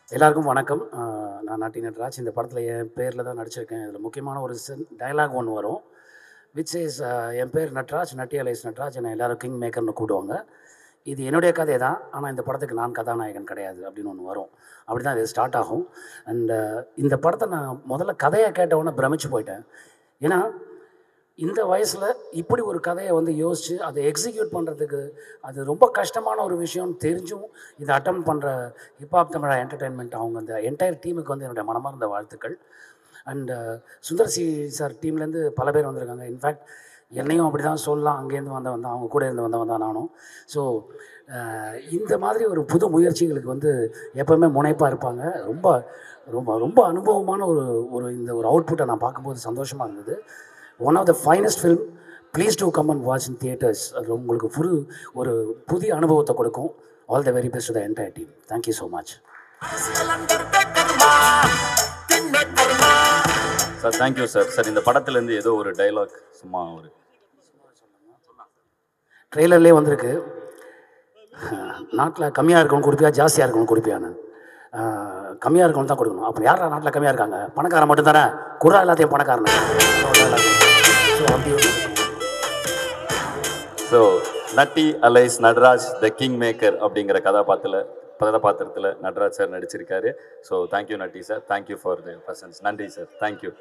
எல்லாருக்கும் வணக்கம் ஆஹ் நான் நாட்டி நட்ராஜ் இந்த படத்தில் என் பேரில் தான் நடிச்சிருக்கேன் இதில் முக்கியமான ஒரு டயலாக் ஒன்று வரும் விச் இஸ் என் பேர் நட்ராஜ் நட்டியலைஸ் நட்ராஜ் என்னை எல்லாரும் கிங் மேக்கர்னு கூப்பிடுவாங்க இது என்னுடைய கதை தான் ஆனால் இந்த படத்துக்கு நான் கதாநாயகன் கிடையாது அப்படின்னு ஒன்று வரும் அப்படி தான் இது ஸ்டார்ட் ஆகும் அண்ட் இந்த படத்தை நான் முதல்ல கதையை கேட்ட உடனே பிரமிச்சு போயிட்டேன் ஏன்னா இந்த வயசில் இப்படி ஒரு கதையை வந்து யோசித்து அதை எக்ஸிக்யூட் பண்ணுறதுக்கு அது ரொம்ப கஷ்டமான ஒரு விஷயம் தெரிஞ்சும் இதை அட்டம் பண்ணுற ஹிப்ஹாப் தமிழா என்டர்டெயின்மெண்ட் அவங்க அந்த என்டையர் டீமுக்கு வந்து என்னுடைய மனமார்ந்த வாழ்த்துக்கள் அண்ட் சுந்தர் சி சார் டீம்லேருந்து பல பேர் வந்திருக்காங்க இன்ஃபேக்ட் என்னையும் அப்படி தான் சொல்லலாம் அங்கேருந்து வந்த வந்தேன் அவங்க கூட இருந்து வந்தவன் தான் நானும் ஸோ இந்த மாதிரி ஒரு புது முயற்சிகளுக்கு வந்து எப்போவுமே முனைப்பாக இருப்பாங்க ரொம்ப ரொம்ப ரொம்ப அனுபவமான ஒரு ஒரு இந்த ஒரு அவுட்புட்டை நான் பார்க்கும்போது சந்தோஷமாக இருந்தது one of the finest film please to come and watch in theatres அது உங்களுக்கு புது ஒரு புதிய அனுபவத்தை கொடுக்கும் all the very best the entire team thank you so much sir thank you sir sir இந்த படத்துலேருந்து ஏதோ ஒரு டைலாக் சும்மா ஒரு ட்ரெய்லர்லேயே வந்திருக்கு நாட்டில் கம்மியாக இருக்கணும் கொடுப்பியா ஜாஸ்தியாக இருக்கணும் கொடுப்பியான்னு கம்மியாக இருக்கணும் தான் கொடுக்கணும் அப்போ யாரா நாட்டில் கம்மியாக இருக்காங்க பணக்காரன் மட்டும் தானே குரா எல்லாத்தையும் பணக்காரன் ஸோ அப்படி ஒரு- so Natty alias Natraj the king maker அப்படிங்கிற கதாபாத்திரத்தில் கதாபாத்திரத்தில் நடராஜ் சார் நடிச்சிருக்காரு so thank you Natty sir thank you for the persons நன்றி சார் தேங்க்யூ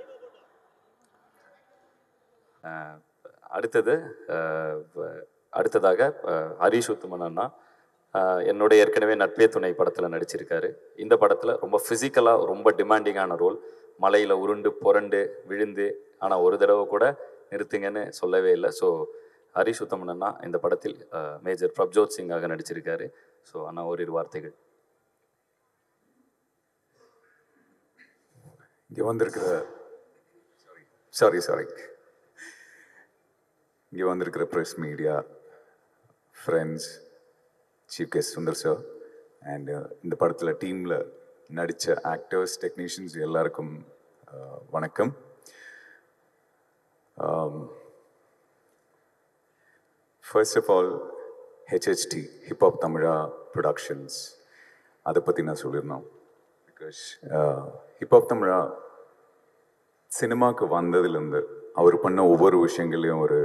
அடுத்தது அஹ், வ- அடுத்ததாக அஹ், ஹரிஷ் உத்துமன் அண்ணா அஹ், என்னோட ஏற்கனவே நட்பே துணை படத்தில் நடிச்சிருக்காரு இந்த படத்தில் ரொம்ப ஃபிசிக்கலாக ரொம்ப டிமாண்டிங்கான ரோல் மலையில் உருண்டு புரண்டு விழுந்து ஆனால் ஒரு தடவை கூட நிறுத்துங்கன்னு சொல்லவே இல்லை ஸோ ஹரிஷ் உத்தமன் அண்ணா இந்த படத்தில் அஹ், மேஜர் பிரப்ஜோத் சிங்காக நடிச்சிருக்காரு ஸோ அண்ணா ஓரிரு வார்த்தைகள் இங்கே வந்திருக்கிற சாரி சாரி இங்கே வந்திருக்கிற press media friends chief guest Sundar sir and இந்த படத்தில் டீமில் நடித்த ஆக்டர்ஸ் டெக்னீஷியன்ஸ் எல்லாருக்கும் uh, வணக்கம் first of all HHT hip hop Tamizha productions அதை பற்றி நான் சொல்லியிருந்தோம் பிகாஸ் ஹிப்ஹாப் தமிழா சினிமாவுக்கு வந்ததுலேருந்து அவர் பண்ண ஒவ்வொரு விஷயங்களையும் ஒரு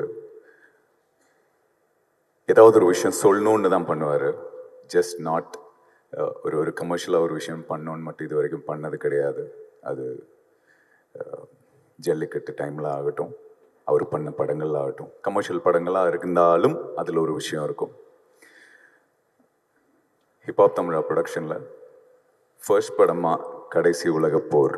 ஏதாவது ஒரு விஷயம் சொல்லணுன்னு தான் பண்ணுவார் ஜஸ்ட் நாட் ஒரு ஒரு கமர்ஷியலாக ஒரு விஷயம் பண்ணணுன்னு மட்டும் இது வரைக்கும் பண்ணது கிடையாது அது அஹ், ஜல்லிக்கட்டு டைமில் ஆகட்டும் அவர் பண்ண படங்கள் ஆகட்டும் கமர்ஷியல் படங்களாக இருந்தாலும் அதில் ஒரு விஷயம் இருக்கும் ஹிப்ஹாப் தமிழா ப்ரொடக்ஷனில் ஃபர்ஸ்ட் படமாக கடைசி உலகப் போர்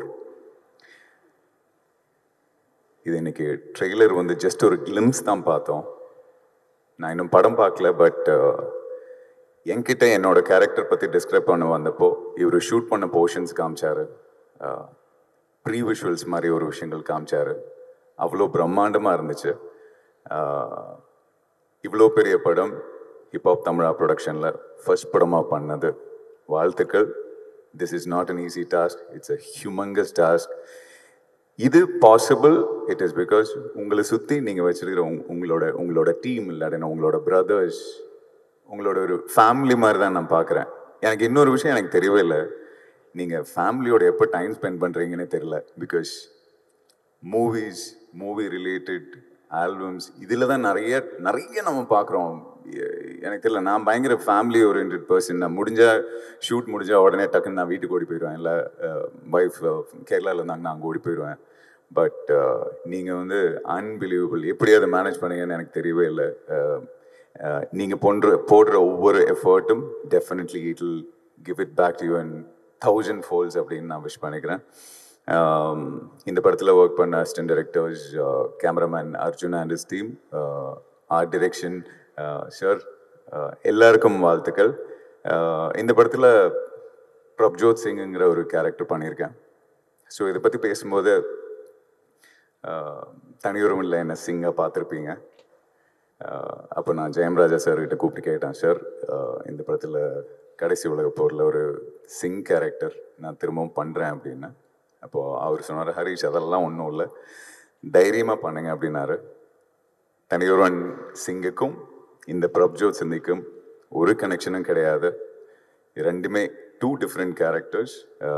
இது இன்னைக்கு ட்ரெய்லர் வந்து ஜஸ்ட் ஒரு கிளிம்ஸ் தான் பார்த்தோம் நான் இன்னும் படம் பார்க்கல பட் என்கிட்ட என்னோட கேரக்டர் பற்றி டிஸ்கிரைப் பண்ண வந்தப்போ இவர் ஷூட் பண்ண போர்ஷன்ஸ் காமிச்சாரு ப்ரீ விஷுவல்ஸ் மாதிரி ஒரு விஷயங்கள் காமிச்சாரு அவ்வளோ பிரம்மாண்டமாக இருந்துச்சு ஆஹ், இவ்வளோ பெரிய படம் ஹிப்ஹாப் தமிழா ப்ரொடக்ஷனில் ஃபர்ஸ்ட் படமாக பண்ணது வாழ்த்துக்கள் this is not an easy task it's a humongous task இது பாசிபிள் இட் இஸ் பிகாஸ் உங்களை சுற்றி நீங்கள் வச்சிருக்கிற உங் உங்களோட உங்களோட டீம் இல்லாட்டினா உங்களோட பிரதர்ஸ் உங்களோட ஒரு ஃபேமிலி மாதிரி தான் நான் பார்க்குறேன் எனக்கு இன்னொரு விஷயம் எனக்கு தெரியவே இல்லை நீங்கள் ஃபேமிலியோட எப்போ டைம் ஸ்பெண்ட் பண்ணுறீங்கன்னே தெரியல because movies movie related albums இதில் தான் நிறைய நிறைய நம்ம பார்க்குறோம் எனக்கு தெரியல நான் பயங்கர ஃபேமிலி ஓரியன்ட் பர்சன் நான் முடிஞ்சா ஷூட் முடிஞ்சா உடனே டக்குன்னு நான் வீட்டுக்கு ஓடி போயிடுவேன் இல்லை ஒய்ஃப் கேரளாவில் இருந்தாங்கன்னா அங்கே ஓடி போயிடுவேன் பட் நீங்கள் வந்து அன்பிலீவபிள் எப்படி அதை மேனேஜ் பண்ணீங்கன்னு எனக்கு தெரியவே இல்லை நீங்கள் போன்ற போடுற ஒவ்வொரு எஃபர்ட்டும் definitely it will give it back to you and thousand folds அப்படின்னு நான் விஷ் பண்ணிக்கிறேன் Um, இந்த படத்தில் ஒர்க் பண்ண assistant directors cameraman Arjun and is team art direction sir எல்லாருக்கும் வாழ்த்துக்கள் Uh, இந்த படத்தில் பிரப்ஜோத் சிங்குங்கிற ஒரு கேரக்டர் பண்ணியிருக்கேன் ஸோ இதை பற்றி பேசும்போது uh, தனியொரும் இல்லை என்ன சிங்காக பார்த்துருப்பீங்க அப்போ நான் ஜெயம்ராஜா சார் கிட்ட கூப்பிட்டு கேட்டேன் சார் இந்த படத்தில் கடைசி உலக போரில் ஒரு சிங் கேரக்டர் நான் திரும்பவும் பண்ணுறேன் அப்படின்னு அப்போது அவர் சொன்னார் ஹரிஷ் அதெல்லாம் ஒன்றும் இல்லை தைரியமாக பண்ணுங்க அப்படின்னாரு தனியொருவன் சிங்குக்கும் இந்த பிரப்ஜோத் சிந்திக்கும் ஒரு கனெக்ஷனும் கிடையாது இது ரெண்டுமே டூ டிஃப்ரெண்ட் கேரக்டர்ஸ்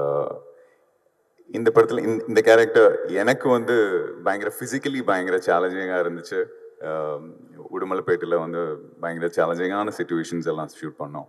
இந்த படத்தில் இந்த இந்த கேரக்டர் எனக்கு வந்து பயங்கர ஃபிசிக்கலி பயங்கர சேலஞ்சிங்காக இருந்துச்சு ஆஹ் உடுமலைப்பேட்டையில் வந்து பயங்கர சேலஞ்சிங்கான சுச்சுவேஷன்ஸ் எல்லாம் ஷூட் பண்ணோம்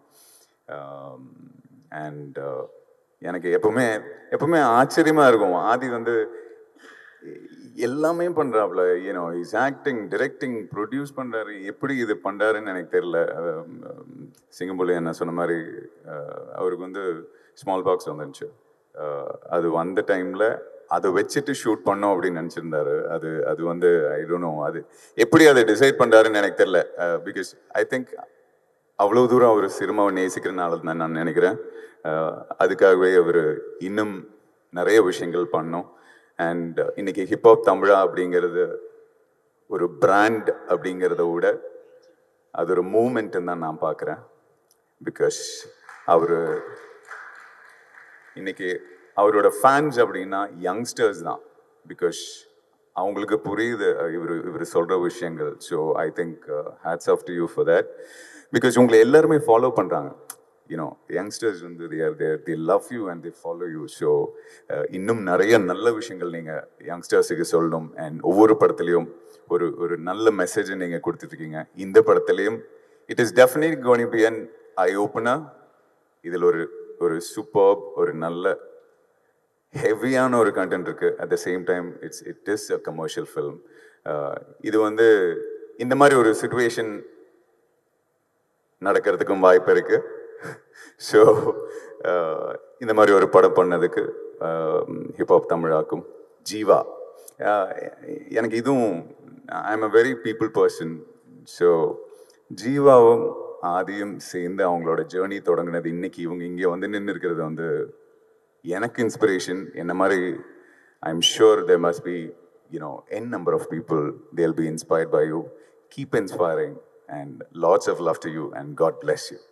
அண்ட் எனக்கு எப்பவுமே எப்பவுமே ஆச்சரியமாக இருக்கும் ஆதி வந்து எல்லாமே பண்ணுறாப்புல you know is acting directing produce பண்ணுறாரு எப்படி இது பண்ணுறாருன்னு எனக்கு தெரில சிங்கம்புலி என்ன சொன்ன மாதிரி அஹ், அவருக்கு வந்து ஸ்மால் பாக்ஸ் வந்துருந்துச்சு அஹ், அது வந்த டைமில் அதை வச்சுட்டு ஷூட் பண்ணோம் அப்படின்னு நினச்சிருந்தாரு அது அது வந்து ஐ டோன்ட் நோ அது எப்படி அதை டிசைட் பண்ணுறாருன்னு எனக்கு தெரில பிகாஸ் ஐ திங்க் அவ்வளோ தூரம் அவர் சினிமாவை நேசிக்கிறனால தான் நான் நினைக்கிறேன் அஹ் அதுக்காகவே அவர் இன்னும் நிறைய விஷயங்கள் பண்ணோம் அண்ட் இன்னைக்கு ஹிப்ஹாப் தமிழா அப்படிங்கிறது ஒரு பிராண்ட் அப்படிங்கிறத விட அது ஒரு மூமெண்ட்டுன்னு தான் நான் பார்க்குறேன் பிகாஸ் அவர் இன்னைக்கு அவரோட ஃபேன்ஸ் அப்படின்னா யங்ஸ்டர்ஸ் தான் பிகாஸ் அவங்களுக்கு புரியுது இவர் இவர் சொல்கிற விஷயங்கள் so I think hats off to you for that because உங்களை எல்லாருமே ஃபாலோ பண்ணுறாங்க யூனோ யங்ஸ்டர்ஸ் வந்து they are there they love you and they follow you so இன்னும் நிறைய நல்ல விஷயங்கள் நீங்கள் யங்ஸ்டர்ஸுக்கு சொல்லணும் அண்ட் ஒவ்வொரு படத்துலையும் ஒரு ஒரு நல்ல மெசேஜை நீங்கள் கொடுத்துட்ருக்கீங்க இந்த படத்துலையும் it is definite gonna be an eye ஓப்பனாக இதில் ஒரு ஒரு சூப்பர் ஒரு நல்ல ஹெவியான ஒரு கண்டென்ட் இருக்கு at the same time it's it is a commercial film இது வந்து இந்த மாதிரி ஒரு சுச்சுவேஷன் நடக்கிறதுக்கும் வாய்ப்பு இருக்கு ஸோ இந்த மாதிரி ஒரு படம் பண்ணதுக்கு ஹிப்ஹாப் தமிழாக்கும் ஜீவா அஹ், எனக்கு இதுவும் I am a very people person so ஜீவாவும் ஆதியும் சேர்ந்து அவங்களோட ஜேர்னி தொடங்கினது இன்னைக்கு இவங்க இங்கே வந்து நின்று இருக்கிறது வந்து எனக்கு இன்ஸ்பிரேஷன் என்ன மாதிரி I am sure they must be you know an number of people they'll be inspired by you keep inspiring and lots of love to you and God bless you